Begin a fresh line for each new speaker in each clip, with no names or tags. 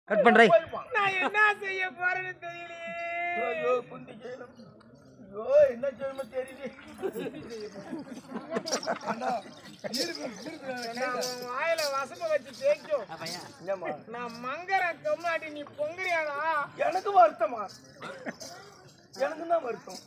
Cut பண்றேன்
போயிருப்பான்
நான் என்ன செய்ய போறேன்னு தெரியலையே
ஐயோ குண்டி செய்யணும் ஐயோ என்ன செய்யணும் தெரியல
நான் உன் வாயில வசம்ப வச்சு தேய்க்கும்
என்னம்மா
நான் மங்கர கம்மாட்டி நீ பொங்குறியாடா
எனக்கு வருத்தமா எனக்கு தான் வருத்தம்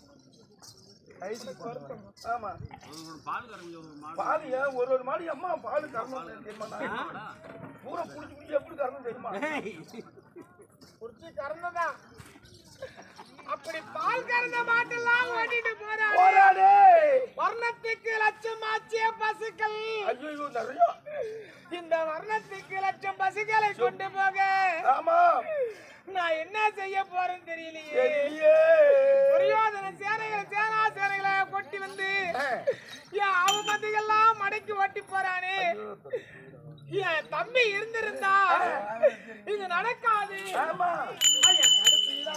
ஆமா பால் ஏன் ஒரு ஒரு மாடி அம்மா பால் கறந்து தெரியுமா நான்? பூரா புடிச்சு புடிச்சு எப்படி கறந்து தெரியுமா
குடிச்சு கறந்ததா அப்படி பால் கறந்த மாட்டெல்லாம் ஓட்டிட்டு போறாரு
போராடே
வர்ணத்துக்கு லட்சம் ஆச்சிய பசுக்கள்
ஐயோ நிறைய
இந்த வர்ணத்துக்கு லட்சம் பசுக்களை கொண்டு போக
ஆமா
நான் என்ன செய்ய போறேன்னு தெரியலையே
தெரியலையே
துரியோதன சேனைகளை சேனா சேனைகளை கொட்டி வந்து என் அவமதிகள்லாம் மடக்கி ஓட்டி போறானே என் தம்பி இருந்திருந்தா இது நடக்காது
ஆமா
ஐயா, கடுப்புடா.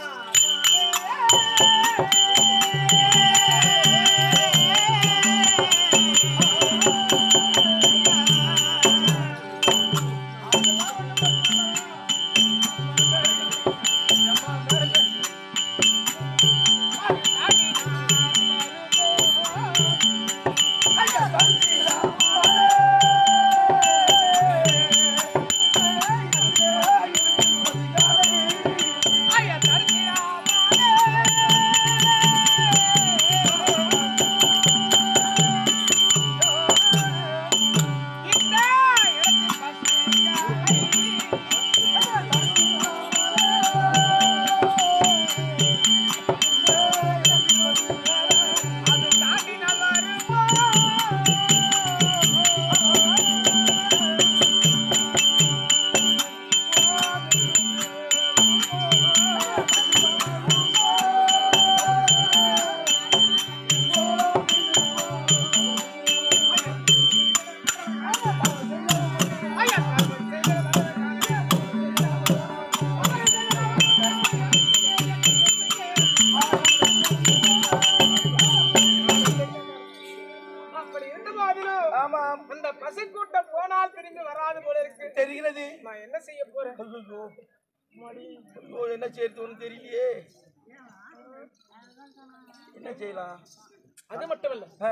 ஐயா, தடுக்கிறா. இந்த இடத்தில் பசுக்களை அது தாண்டினால் வருமோ? ஐயா, அப்படி இருந்த போதிலும்
ஆமா
அந்த பசுக்கூட்டம் போனால் திரும்பி வராது போல இருக்கு
தெரிகிறது
நான் என்ன செய்ய போறேன்
ஐயோ ஐயோ என்ன செய்யறது ஒண்ணு தெரியலையே என்ன செய்யலாம்
அது மட்டும் இல்ல
ஆ,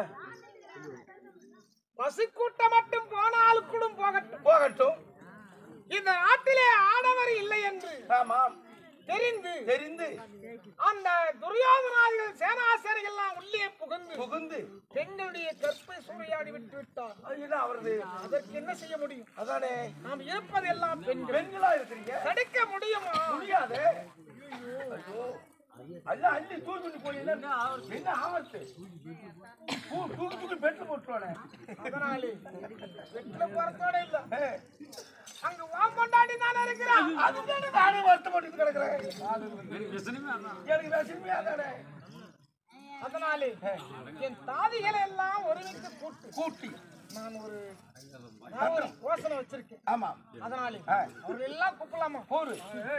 பசுக்கூட்டம் மட்டும் போனால் கூட போகட்டும்
போகட்டும்
இந்த நாட்டிலே ஆடவர் இல்லை என்று
ஆமாம்
தெரிந்து
தெரிந்து
அந்த துரியோதனாதிகள் சேனாசேனைகள் எல்லாம் உள்ளே புகுந்து
புகுந்து
பெண்களுடைய கற்பை சூறையாடி விட்டு விட்டார்
என்ன அவரது
அதற்கு என்ன செய்ய முடியும்
அதானே
நாம் இருப்பதெல்லாம் பெண்கள்
பெண்களா இருக்கிறீங்க
தடுக்க முடியுமா
முடியாது ஐயோ அல்ல அள்ளி தூக்கி போனீங்கன்னா என்ன ஆபத்து பூ தூக்கி தூக்கி பெட்ல போட்டுவானே
அதனாலே வெட்டில போறதோட இல்ல அங்க ஓம் கொண்டாடி தானே இருக்கிறான்
அதுதானே நானே வருத்தப்பட்டு கிடக்குறேன் எனக்கு ரசிமையா தானே
அதனாலே என் தாதிகளை எல்லாம் ஒருமித்து கூட்டு
கூட்டி
நான் ஒரு நான் ஒரு யோசனை வச்சிருக்கேன்
ஆமா
அதனாலே
ஆ.
அவர்கள் எல்லாம் கூப்பிடலாமா
போரு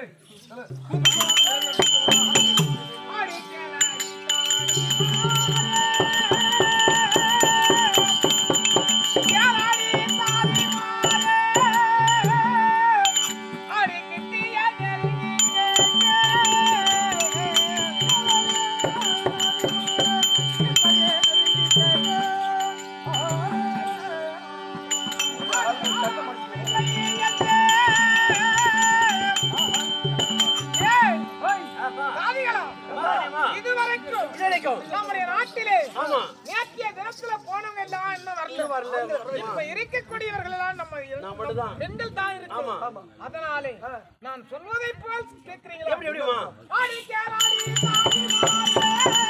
இதுவரைக்கும் நம்முடைய நாட்டிலே நேற்றைய தினத்துல போனவங்க எல்லாம் இன்னும் வரல இப்ப இருக்கக்கூடியவர்கள் எல்லாம் நம்ம பெண்கள் தான் இருக்கு அதனாலே நான் சொல்வதை போல் கேட்கிறீங்களா எப்படி எப்படிமா ஆடி கேராடி சாமி மாறே.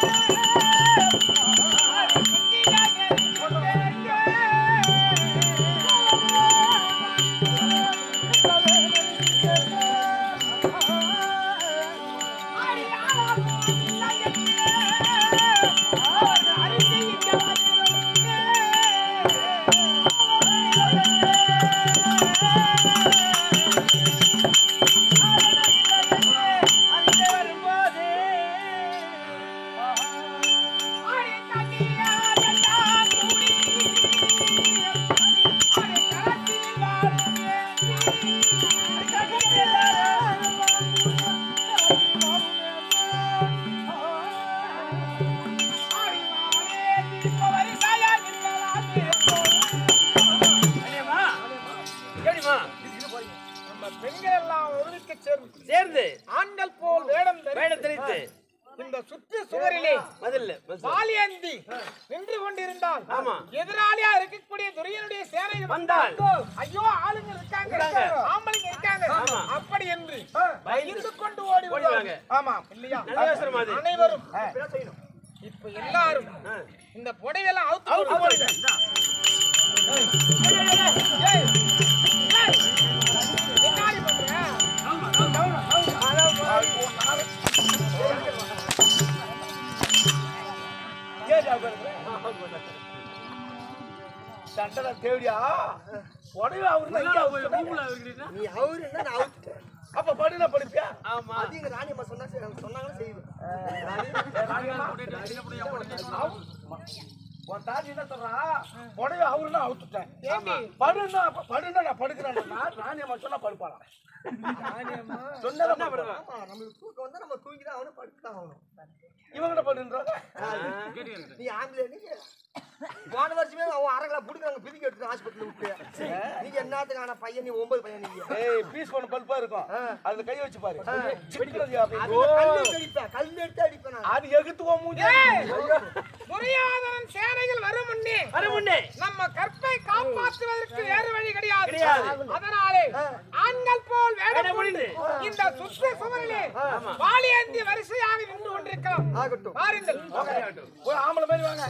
ஆடி குட்டியா ஆடி ஆளா எல்லாம் ஒருமிக்க சேர்ந்து
சேர்ந்து
ஆண்கள் போல் வேடம் தரித்து
வேடம் தெரித்து
இந்த சுற்று சுவரிலே
மதில்
வாலியந்தி நின்று கொண்டிருந்தால்
ஆமா.
எதிராளியா இருக்கக்கூடிய துரியனுடைய சேனை
வந்தால்.
ஐயோ ஆளுங்க இருக்காங்க
இருக்காங்க.
ஆம்பளைங்க இருக்காங்க
ஆமா.
அப்படி என்று பயந்து கொண்டு ஓடி
ஓடிவாங்க.
வருவாங்க ஆமா இல்லையா
நல்ல யோசனை அது.
அனைவரும் இப்ப எல்லாரும் இந்த புடவையெல்லாம் அவுத்து
அவுத்து
போடுங்க. ஏய், ஏய், ஏய், என்னாடி பண்ற?
சண்டை தேவடியா உடனே அவரு தான் இங்க அவுத்துட்டா.
நீ அவரு என்ன நான் அவுத்துட்டேன்.
அப்ப படினா படிப்பியா
ஆமா
அது எங்க ராணியம்மா சொன்னா சரி, அவங்க சொன்னாங்கன்னா செய்வேன்.
உன் தாஜி என்ன சொல்றா உடனே அவரு தான் அவுத்துட்டேன்
ஏண்டி?
படுனா படுனா நான் படுக்கிறேன் ராணியம்மா சொன்னா படுப்பாளா சொன்னா படுப்பா
ஆமா, நம்மளுக்கு தூக்கம் வந்தா நம்ம தூங்கிதான் ஆகணும், படுத்துதான் ஆகணும்.
இவங்க படுன்றாங்க
நீ ஆம்பளை நீ போன வருஷமே அவன் அரைகளா புடுங்க பிதிக்கி எடுத்து ஹாஸ்பிட்டல் விட்டு நீங்க என்னத்துக்கான பையன் நீ ஒன்பது பையன் நீங்க
ஏய் பீஸ் பண்ண பல்பா இருக்கும் அதுல கை வச்சு பாரு சிக்கிறது அப்படி.
அதுல கல்லு எடுத்து அடிப்பேன் கல் எடுத்து அடிப்பேன் நான்
அது எகுத்துவோ மூஞ்சி
ஏய், துரியோதனன் சேனைகள் வரும் முன்னே
வர முன்னே
நம்ம கற்பை காப்பாற்றுவதற்கு வேறு வழி கிடையாது
கிடையாது.
அதனாலே ஆண்கள் போல் வேடம்
வேடம்
புரிந்து
புரிந்து.
இந்த சுற்று சுவரிலே வாலியேந்தி வரிசையாக நின்று கொண்டிருக்கிறோம்
ஆகட்டும்
பாருங்கள்
ஒரு ஆம்பளை மாதிரி வாங்க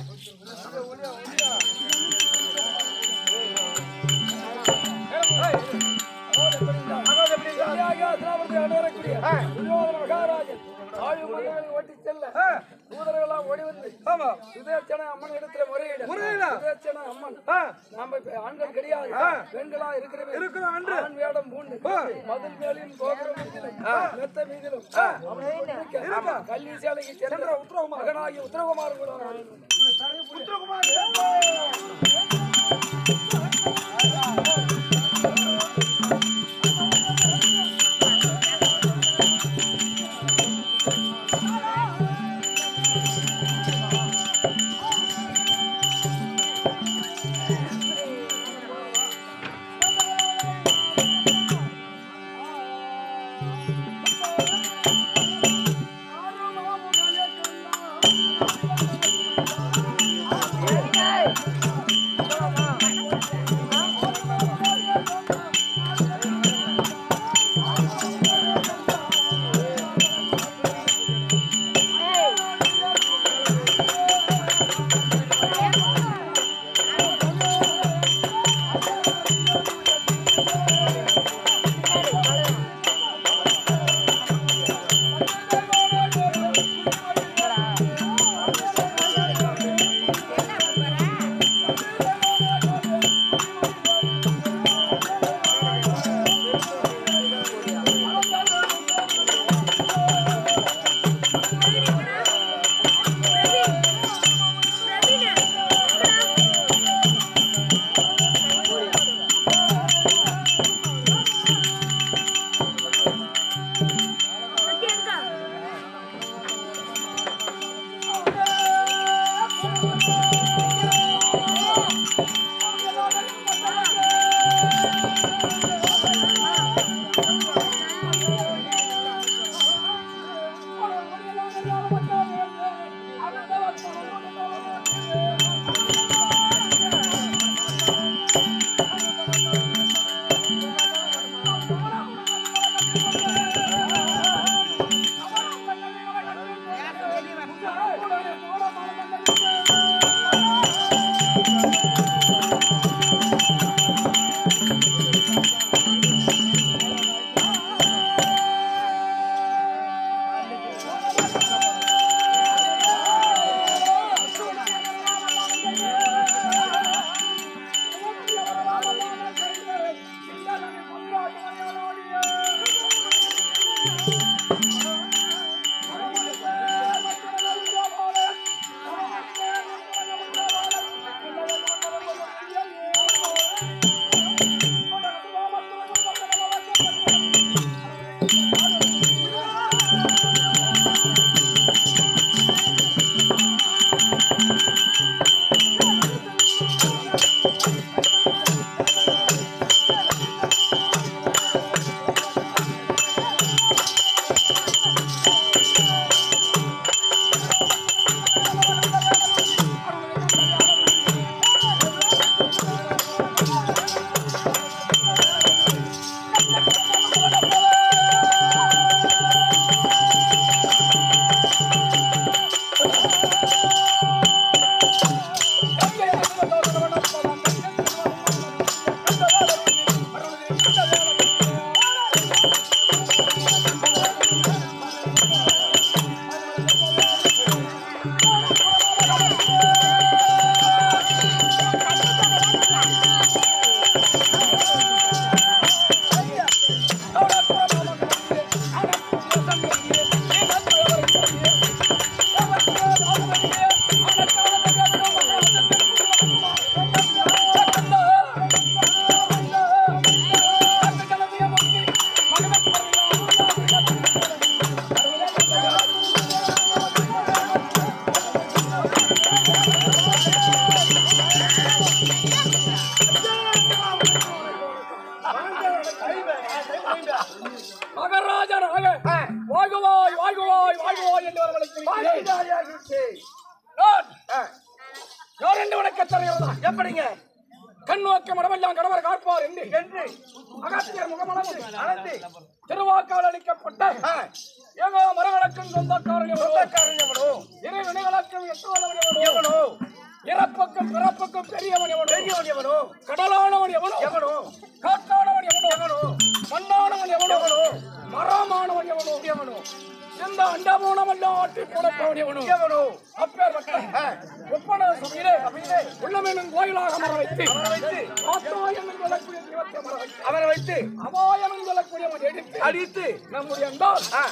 நான்
ஆ,
யார் என்று உனக்கு தெரிகிறதா
எப்படிங்க
கண் நோக்க மனமெல்லாம் கணவர் காப்பார் என்று
என்று
அகத்தியர் முகமலர்ந்து
அளந்து
திருவாக்கால் அளிக்கப்பட்ட
ஆ,
ஏகோ மரவழக்கும் சொந்தக்காரன் எவனோ
சொந்தக்காரன் எவனோ
இறை வினைகளுக்கும் எட்டுவதவன் எவனோ
எவனோ
இறப்புக்கும் பிறப்புக்கும் பெரியவன் எவனோ
பெரியவன் எவனோ
கடலானவன் எவனோ
எவனோ
காட்டானவன் எவனோ எவனோ மண்ணானவன் எவனோ
எவனோ
மரமானவன் எவனோ எவனோ இந்த அண்டமூனமெல்லாம் ஆட்டி போடப்பவன் எவனோ
எவனோ
அப்பேற்பட்ட ஒப்பன சபையிலே உள்ளமெனும் கோயிலாக மர வைத்து
அவரை வைத்து
ஆத்தா என்னும் சொல்லக்கூடிய தெய்வத்தை மர வைத்து
அவரை வைத்து
அபாயனும் சொல்லக்கூடியவன் எடுத்து
அடித்து
நம்முடைய அண்டால்
ஆ,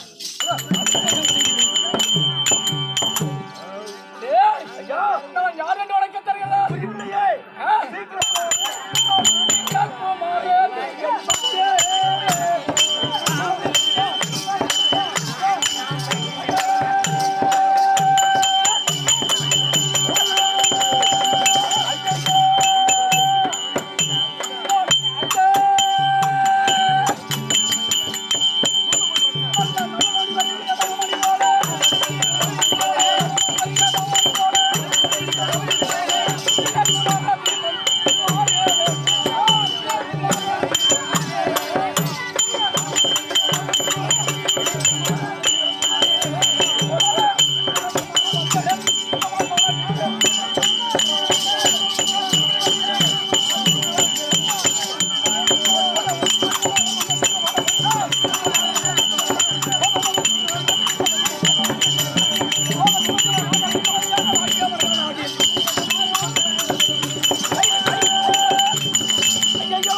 ஏய், ஐயா, நான் யார் என்று உனக்கு தெரிகிறதா?
இல்லையே
ஆ? கற்பமாயே தெய்வம் பக்தே. ஐயையோ!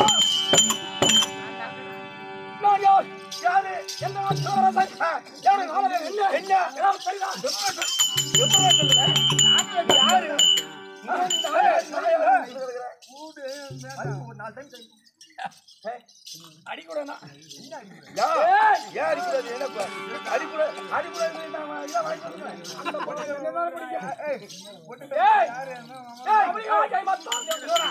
நான் யார்? யாரு? என்ன ஆட்சியாளரசன்? ஆ, யாரு? நாமதே என்ன? என்ன? ஏதாவது தெரியுதா? எப்படிடா சொல்லுங்க? நாமதே யாரு? நான் நாயர், நாயர். அடிக்கூடனா?
யார்? ஏன் அடிக்கிறது? என்ன பா? அடிக்கூட- அடிக்கூடாது, நாம இதெல்லாம் வாங்கி கொடுக்கிறேன்.
அந்த பொண்ணை என்னதான் பிடிக்கும்? ஏய்! ஏய், அப்படியா? ஜெய் மாதா, ஜெய் மாதா.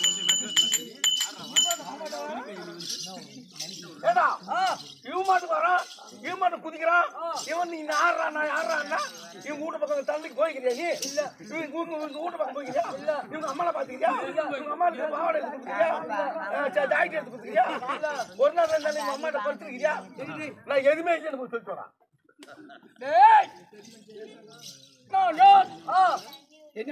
ஏடா, இவன் மாட்டுக்கு வரான், இவன் மாட்டுக்கு குதிக்கிறான். இவன் நீ ஆடுறா, நான் ஆடுறான்னா, இவன் வீட்டு பக்கம் தள்ளிக்கு போய்க்கிறியா நீ? இவன் உங்க- உங்க வீட்டு பக்கம் போய்க்கிறியா? இவங்க அம்மாவை பாத்துக்கிறியா? இவங்க அம்மாவுக்கு பாவாடை எடுத்து கொடுத்துக்கிறியா? அஹ் ச- ஜாக்கெட் எடுத்து கொடுத்துக்கிறியா? ஒரு நாள் ரெண்டு நாள் எங்க அம்மாட்ட படுத்துருக்கிறியா? நான் எதுவுமே இல்லைன்னு போய் சொல்லிட்டு வரேன்.
ஏய்! நான் யார்? என்ன?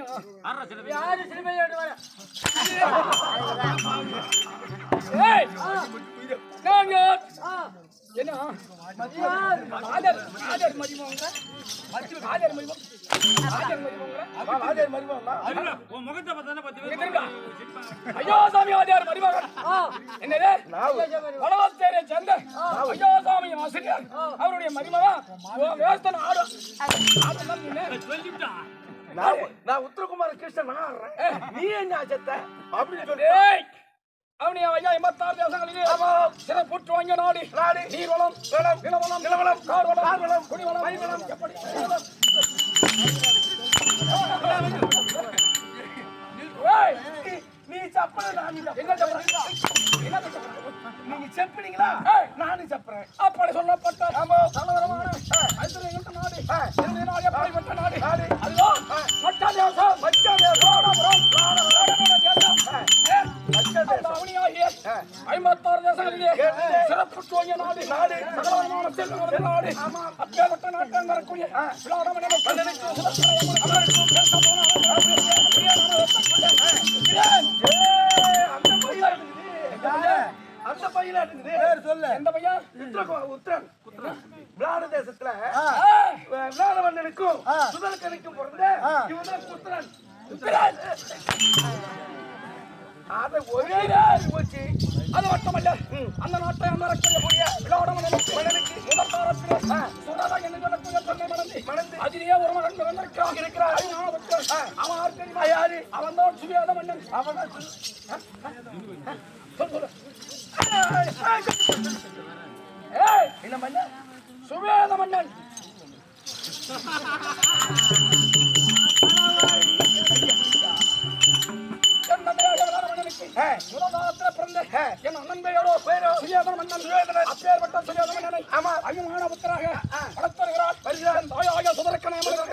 ஏய்! நான் யார்? என்ன? ஆதர், ஆதர் மதிமோங்க. ஆதர் மதிமோ- ஆதர் மதிமோங்க.
வா, வாத்தியார் மருமகன்மா.
இங்க திரும்பா. ஐயோ சாமி ஆதியார் மருமகன் என்னது வளவத்தேரை சேர்ந்த ஐயோ சாமி ஆசிரியர் அவருடைய மருமகன் உன் வேஸ்தன் ஆடு ஆடுதான் நின்னு.
நான் நான் உத்தரகுமார கிருஷ்ணன் நான் ஆடுறேன். நீ என்ன செத்த அப்படின்னு சொல்லி
ஏய் அவனி ஐயா எண்பத்தாறு தேசங்களிலே சிறப்புற்று வாங்கிய நாடு
நாடு,
நீர்வளம்
வளம்,
நிலவளம்
நிலவளம்,
கார்வளம்
கார்வளம்,
குடிவளம்
பயிர்வளம்,
எப்படி ஏய்
நீ- நீ சப்பன நான் நீ
என்ன சொல்றீங்க என்ன சொல்றீங்க
நீங்க செப்பினீங்களா
ஏய்.
நானும் செப்புறேன்
அப்படி சொல்லப்பட்ட தலைவரமான ஐஸ்வர்யங்கள்ட்ட நாடு இந்திய நாடு எப்படிப்பட்ட நாடு
நாடு.
அதுதான் மற்ற தேசம் மற்ற தேசம் அவனியாகிய ஐம்பத்தாறு தேசங்களிலே சிறப்பு தோங்கிய நாடு நாடு சகலமான செல்வங்கள் நாடு அப்பேற்பட்ட நாட்டம் வரக்கூடிய விழாடம்
அந்த பையில இருக்குது அந்த பையில இருக்குது சொல்லு
எந்த பையன்
உத்தரன் உத்தரன் விளாட தேசத்துல
ஏய்,
விளாடவண்ணனுக்கும் சுதலக்கனுக்கும் பிறந்த இவன் தான் புத்திரன் அதை ஒரே நாள் போச்சு
அது மட்டுமல்ல அந்த நாட்டை அமரக்கூடிய விழாடம் மன்னனுக்கு முதல் தாரத்திலே சுரதா என்று சொல்லக்கூடிய தன்னை மணந்து
மணந்து
அதிலேயே ஒரு மகன் வந்திருக்கிறான் இருக்கிறார் அவன் யார் தெரியுமா யாரு அவன் தான் சுவேத மன்னன் அவன் தான் சொல் சொல்லு ஏய் என்ன மன்னன் சுவேத மன்னன் என் தந்தையாக விளாட மன்னனுக்கு முதல் காலத்துல பிறந்த என் அண்ணன் பெயரோ பேரோ சுயேதன மன்னன் அப்பேற்பட்ட சுயேதன மன்னனை ஆமா அய்யமான புத்தராக வளர்த்தருகிறார் வருகிறார் தாயாக சுதரக்கனை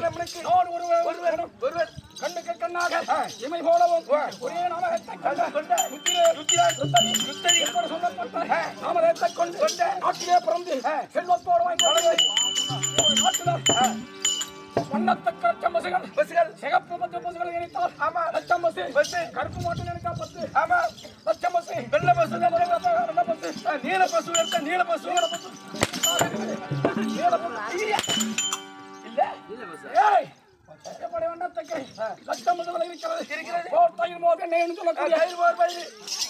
இமை போலவும் ஒரே நாமகத்தை கொண்ட
கொண்ட
முத்திரை
ருத்திரா
சுத்தரி
சுத்தரி
என்று சொல்லப்பட்ட நாமகத்தை கொண்டு நாட்டிலே பிறந்து செல்வத்தோடு வாங்கி நாட்டில் வண்ணத்தக்க லட்சம் பசுகள்
பசுகள்
சிகப்பு பத்து பசுகளை நினைத்தால்
ஆமா
லட்சம் பசு
பசு
கருப்பு மாட்டு நினைத்தா பத்து
ஆமா
லட்சம் பசு
வெள்ளை பசு
வெள்ளை பசு
ஆ, நீல பசு எடுத்த நீல பசு
நீல பசு நீல பசு இல்ல ஏய் எப்படி வண்ணத்தக்கை லட்சம் பசுகள் இருக்கிறது இருக்கிறது போர் தயிர் மோக நேன்னு சொல்லக்கூடிய
தயிர் மோர் பயிர்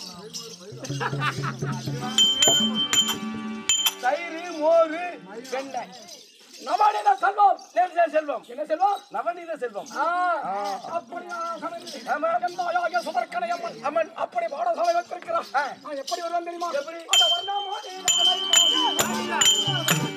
தயிர் மோர் வெண்ணெய்
நவநீத செல்வம்
நேர்ந்த செல்வம்
என்ன செல்வம்
நவநீத செல்வம்
ஆ, அப்படியான சமயத்தில்
ஆமா.
எந்தாயாக சுமர்க்கனை அம்மன் அம்மன் அப்படி பாடசாலை வைத்திருக்கிறார் நான் எப்படி வருவேன் தெரியுமா
எப்படி?
அந்த வர்ணமானி நாளை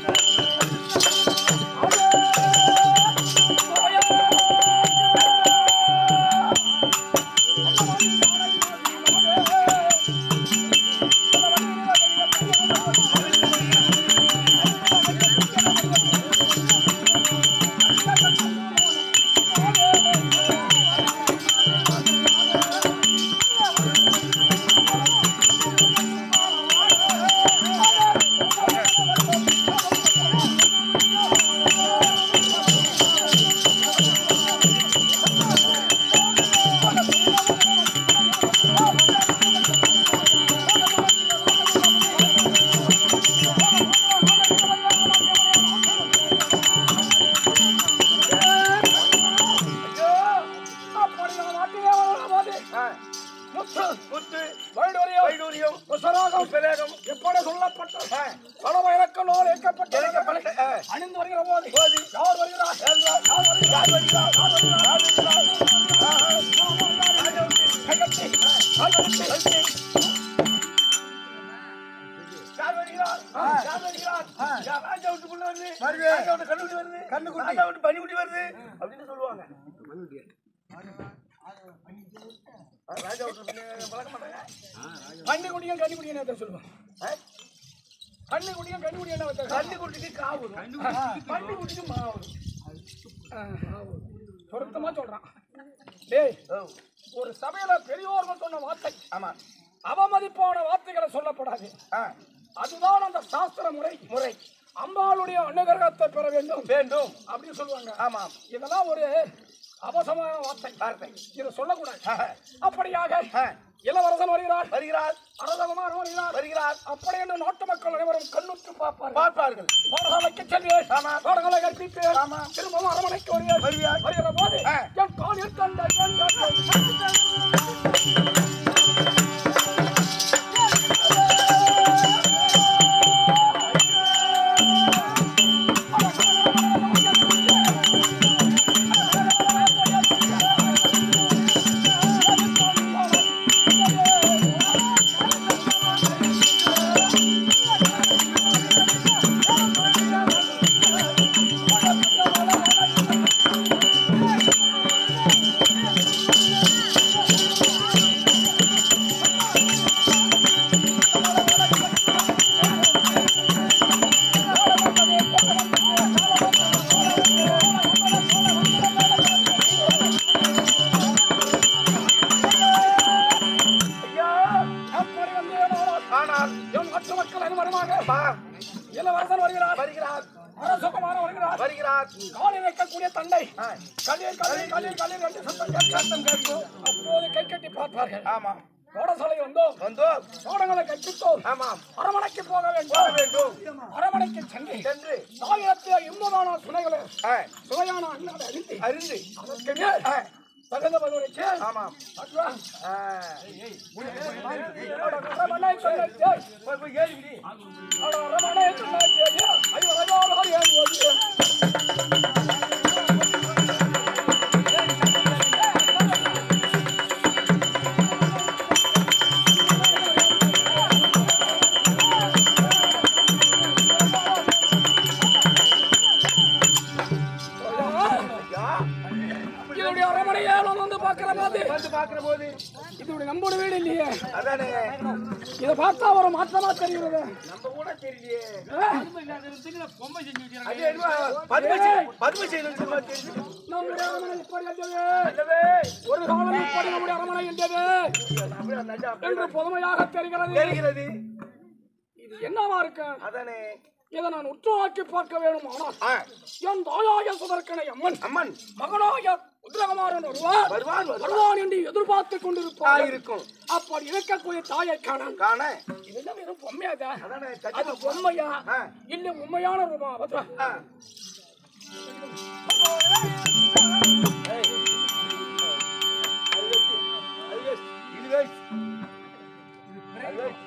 அப்படி நான் நாட்டிலே வரும்போது முத்து
முத்து
வைடூரியம்
வைடூரியம்
உசராகம்
பிரேகம்
எப்படி சொல்லப்பட்ட பலவ இறக்கலோல் இயக்கப்பட்ட
இயக்கப்பட்ட, ஆ.
அணிந்து வருகிற போது
போது.
யார் வருகிறார் யார் வருகிறார் யார் வருகிறார் யார் வருகிறார் கைகட்டி கைகட்டி
யார் வருகிறார் யார் வருகிறார் யார் ராஜா விட்டு புள்ள வருது
வருது.
ராஜா விட்டு கண்ணுக்குட்டி வருது
கண்ணுக்குட்டி.
ராஜா விட்டு பனிக்குட்டி வருது அப்படின்னு சொல்லுவாங்க ஆ, ராஜா விட்டு பிள்ளை பழக்க மாட்டாங்க
கண்ணி குடியும் கண்ணி குடியும் என்ன சொல்லுவாங்க கண்ணி குடியும் கண்ணி குடியும் என்ன வைத்தாங்க
கண்ணுக்குட்டிக்கு காவு பன்னிக்குட்டிக்கு மாவு
பொருத்தமா சொல்றான் டேய்
ஓ,
ஒரு சபையில பெரியோர்கள் சொன்ன வார்த்தை
ஆமா
அவமதிப்பான வார்த்தைகளை சொல்லப்படாது
ஆ,
அதுதான் அந்த சாஸ்திர முறை
முறை
அம்பாளுடைய அனுகிரகத்தை பெற வேண்டும்
வேண்டும்
அப்படின்னு சொல்லுவாங்க
ஆமாம்
இதெல்லாம் ஒரு அவசரமான வார்த்தை
வார்த்தை
இதை சொல்லக்கூடாது
ஆ,
அப்படியாக
ஆ,
இளவரசன் வருகிறார்
வருகிறார்
அரசகுமாரன் வருகிறார்
வருகிறார்
அப்படி என்று நாட்டு மக்கள் அனைவரும் கண்ணுற்று பார்ப்பார்கள்
பார்ப்பார்கள்
பாடசாலைக்கு செல்வேன்
ஆமா.
பாடங்களை கற்பித்து
ஆமா.
திரும்பவும் அரமனைக்கு வருவேன்
வருவார்.
வருகிற போது
ஆ.
என் காலில் கண்ட என் கண்ட
ஐயா
அப்படி வந்து ஏனானால்
ஆனால்
என் மற்ற மக்கள் அனைவருமாக
பா
இளவரசன் வருகிறார்
வருகிறார்
அரசகுமாரன் வருகிறார்
வருகிறார்
காலில் வைக்கக்கூடிய தண்டை
ஆ,
கல்லீர் கல்லீர் கல்லீர் கல்லீர் என்று சத்தம் கேட்க சத்தம் கேட்கும் அப்போது கை கட்டி பார்ப்பார்கள்
ஆமாம்
பாடசாலை வந்தோம்
வந்தோம்
பாடங்களை கற்பித்தோம்
ஆமாம்
அரமனைக்கு போக
போக
வேண்டும்
வேண்டும்
அரமனைக்கு சென்று
சென்று
தாயத்திய இன்பமான சுனைகளை
ஆ,
சுவையான அண்ணாவை அறிந்து
அறிந்து
அதற்கு மேல்
ஆ,
தகுந்த பதிலுரைக்கு
ஆமாம்
அட்வா,
ஆ,
அட அரமனை சொன்ன தேய்,
போய் போய் ஏறிக்கிடி
அட அரமனை சொன்ன தேய், ஐயோ, ஐயோ, ஐயோ, ஐயோ, ஐயோ.
ஐயா
இதனுடைய அரமனையை நான் வந்து பார்க்கிற போது
வந்து பார்க்கிற போது
இது இப்படி நம்மோட வீடு இல்லையே
அதானே
இதை பார்த்தா ஒரு மாற்றமா தெரிகிறது
நம்ம கூட தெரியலையே
ஆ,
அது என்னமோ பத்மஸ்ரீ பத்மஸ்ரீ நினைச்சமா தெரியுது
நம்முடைய அரமனை இப்படி இருந்தது
அல்லவே
ஒரு காலம் இப்படி நம்முடைய அரமனை இருந்தது
அப்படியே அந்த அண்ணா அப்படியே
என்று புதுமையாக தெரிகிறது
தெரிகிறது
இது என்னவா இருக்கு
அதானே
இதை நான் உற்று பார்க்க வேண்டும் ஆனால்
ஆ,
என் தாயாய சுதற்கனை அம்மன்
அம்மன்
மகனாய உத்ரகமாறன் வருவார்
வருவான் வருவான்
வருவான் என்று எதிர்பார்த்து
ஆ,
கொண்டிருப்பார்
இருக்கும்
அப்படி இருக்கக்கூடிய தாயை காண
காண
இதெல்லாம் வெறும் பொம்மையாதா
அதானே
அது
சத்தியமா
பொம்மையா
ஆ.
இல்ல உண்மையான ரூபா பத்ரா
ஆ. அது waste. இது waste. அது waste.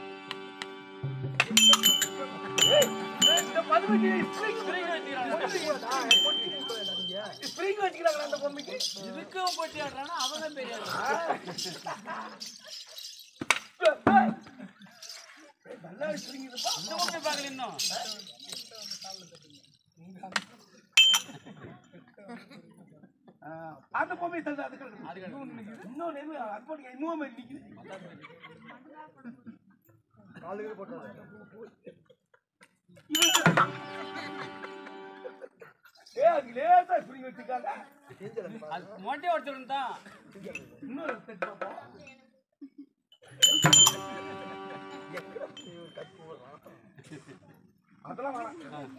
ஏய், இந்த பதுமைக்கு spring வச்சிருக்காங்க. spring வச்சிருக்காங்களா அந்த பொம்மைக்கு? ஏய், ஏய், நல்லா spring இதுப்பா. ஆ, அந்த பொம்மை தந்து அதுக்கு இன்னொன்னு எது அர்ப்பணிக்க இன்னும் நிக்குது ஏ அது லேசா இப்படி வச்சிருக்காங்க
மொட்டை ஒருத்தர் தான்
இன்னொரு தட்டு பாப்போம். அதெல்லாம் வேணாம்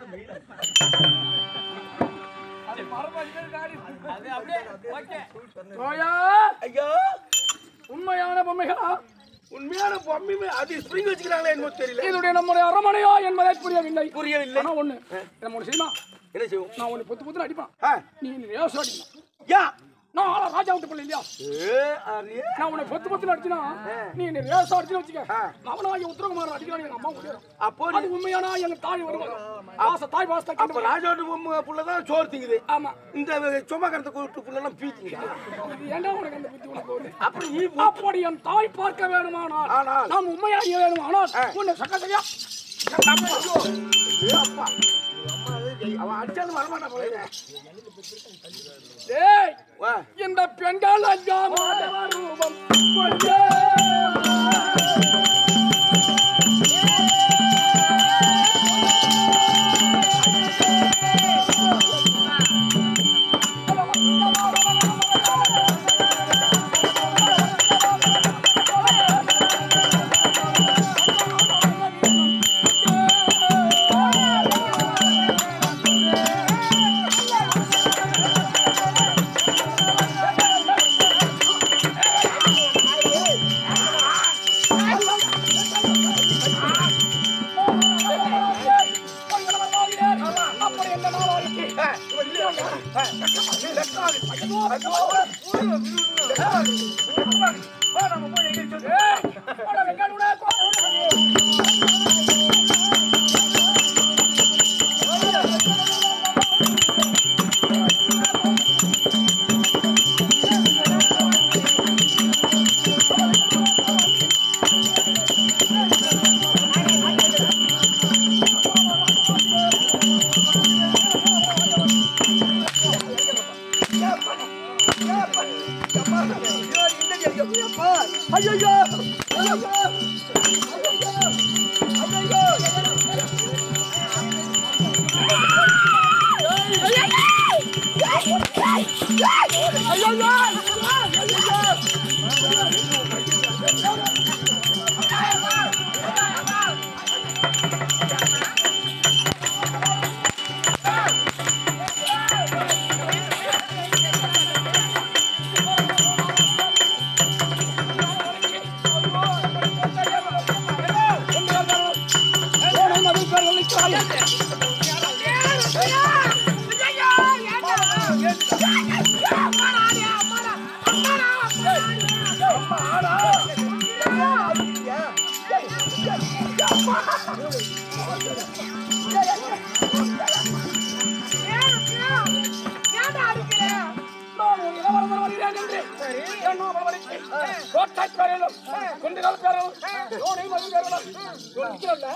அது அப்படியே ஓகே
தாயா
ஐயோ
உண்மையான பொம்மைகளா
உண்மையான பொம்மை அது ஸ்ப்ரிங் வச்சுக்கிறாங்களே என்னமோ தெரியல
இதனுடைய நம்முடைய அரமனையா என்பதை புரியவில்லை
புரியவில்லை
ஆனா ஒண்ணு நம்ம ஒண்ணு செய்யுமா
என்ன செய்வோம்
நான் ஒண்ணு பொத்து பொத்து அடிப்பான்
ஆ,
நீ ரேஸ் அடிக்கணும்
யா
நான் ஆளா ராஜா விட்டு பிள்ளை இல்லையா
ஏ அரியே
நான் உன்னை பொத்து பொத்து அடிச்சினா நீ என்ன ரேஸ் அடிச்சுன்னு வச்சுக்க
ஆ.
அவனாக உத்தரகுமாரன் அடிக்கிறான் எங்க அம்மா முடியும்
அப்போ
அது உண்மையானா எங்க தாய் வருவாங்க ஆசை தாய் வாசத்தை
அப்ப
கண்டு
ராஜோட பொம்மை புள்ள தான் சோறு திங்குது
ஆமா
இந்த சும்மா கடத்த கூட்டு புள்ளெல்லாம் பீச்சிங்க
இது ஏன்டா உனக்கு அந்த புத்தி உனக்கு வருது
அப்படி நீ
அப்படி என் தாய் பார்க்க வேணுமானால்
ஆனால்.
நாம் உண்மையா அறிய வேணுமானால் உன்னை சக்க செய்யா
ஏ அப்பா அம்மா, ஏய், அவன் அடிச்சாலும் வரமாட்டான் போல இதை.
டேய்
வா
இந்த பெண்கள் ஐயா மாதவ ரூபம் கொண்டே. அப்படி என்ன நாளாடிக்கு ஏய், அட வெங்காடுடா, கோவம். நான் உன் இளவரசர் வருகிறேன் என்று என் மாமல்லவருக்கு கோட்டை பேரலும் குந்திகள் பேரலும் யோனை மதி பேரலும் சொல்லிக்கிறல்ல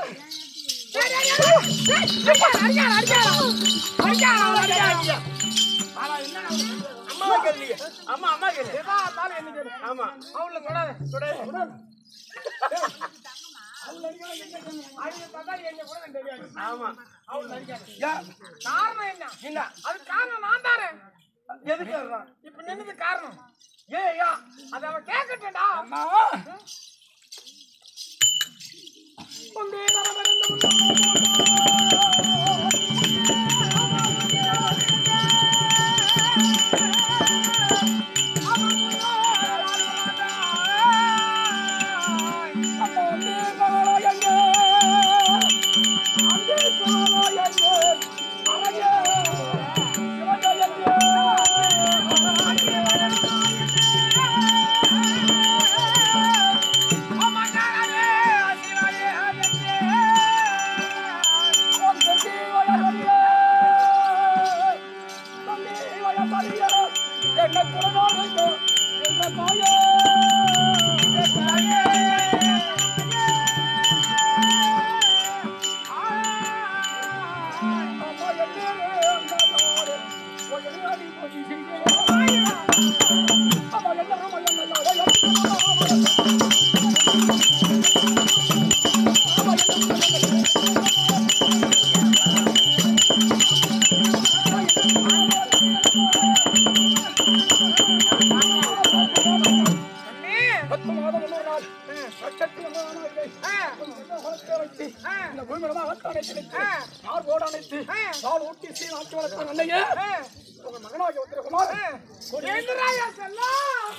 அம்மா கேள்வி அம்மா அம்மா கேள்வி
எதா இருந்தாலும் என்ன கேளு.
ஆமா
அவளை தொடாத. அவங்க பார்த்தா என்னை கூட எனக்கு தெரியாது.
ஆமா
அவளை நடிக்காத.
ஏன்?
காரணம் என்ன
என்ன
அது காரணம் நான் தானே
எதுக்கு வர்றான்?
இப்ப நின்னது காரணம்
ஏன் ஐயா
அத அவன் கேட்கட்டா
பத்து மாதம் இன்னொரு நாள் லட்சத்தில் மாணவர்களை வளர்க்க வைத்து இந்த பூமியில அழைத்து அணைத்து யார் ஓட அணைத்து பால் ஊட்டி சீ நாட்டு வளர்த்த அன்னையே உங்க மகனாகி உத்தரகுமார்
எந்திராயா செல்லம்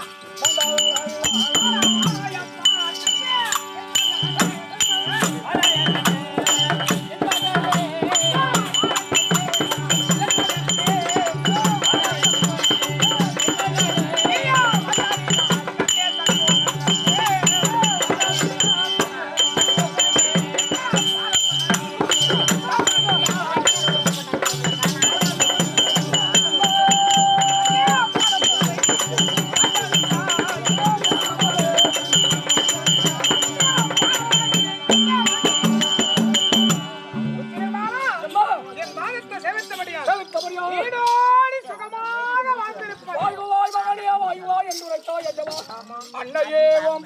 என் பாதத்தை செலுத்தபடியா
செலுத்தபடியாக
வீடோடி சுகமாக வாழ்ந்திருப்பாய்
வாய்வாய் மகனே வாய்வாய் என்று உரைத்தாய் அல்லவா அன்னையே ஓ